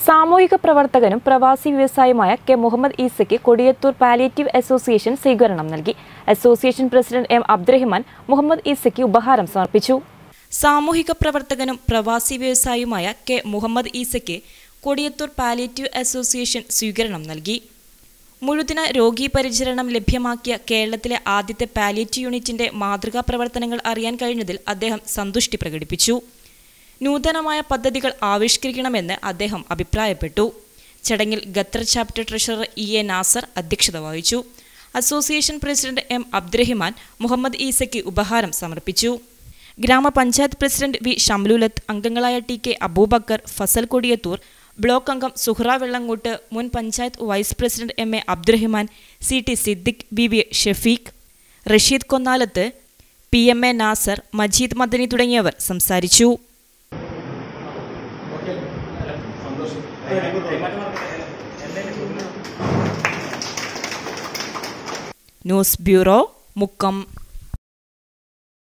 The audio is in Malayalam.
സാമൂഹിക പ്രവർത്തകനും പ്രവാസി വ്യവസായിയുമായ കെ മുഹമ്മദ് ഈസയ്ക്ക് കൊടിയത്തൂർ പാലിയേറ്റീവ് അസോസിയേഷൻ സ്വീകരണം നൽകി association president M Abdurahiman Muhammad ഈസയ്ക്ക് ഉപഹാരം സമർപ്പിച്ചു സാമൂഹിക പ്രവർത്തകനും പ്രവാസി വ്യവസായിയുമായ കെ മുഹമ്മദ് ഈസയ്ക്ക് കൊടിയത്തൂർ പാലിയേറ്റീവ് അസോസിയേഷൻ സ്വീകരണം നൽകി മുഴുദിന രോഗീ പരിചരണം ലഭ്യമാക്കിയ കേരളത്തിലെ ആദ്യത്തെ പാലിയേറ്റീവ് യൂണിറ്റിന്റെ മാതൃകാ പ്രവർത്തനങ്ങൾ അറിയാൻ കഴിഞ്ഞതിൽ അദ്ദേഹം സന്തുഷ്ടി പ്രകടിപ്പിച്ചു നൂതനമായ പദ്ധതികൾ ആവിഷ്കരിക്കണമെന്ന് അദ്ദേഹം അഭിപ്രായപ്പെട്ടു ചടങ്ങിൽ Qatar chapter treasurer E A Nasar അധ്യക്ഷത വഹിച്ചു association president M Abdurahiman Muhammad ഈസയ്ക്ക് ഉപഹാരം സമർപ്പിച്ചു ഗ്രാമപഞ്ചായത്ത് പ്രസിഡന്റ് വി ഷംലുലത്ത് അംഗങ്ങളായ T K Abubakar Fazal Kodiyathur block അംഗം സുഹ്റ വെള്ളങ്ങോട്ട് മുൻ panchayat vice president M A Abdurahiman C T Siddique B V Shafeeq Rasheed Konnalath P M A Nasar Majeed Madani തുടങ്ങിയവർ സംസാരിച്ചു ന്യൂസ് ബ്യൂറോ മുക്കം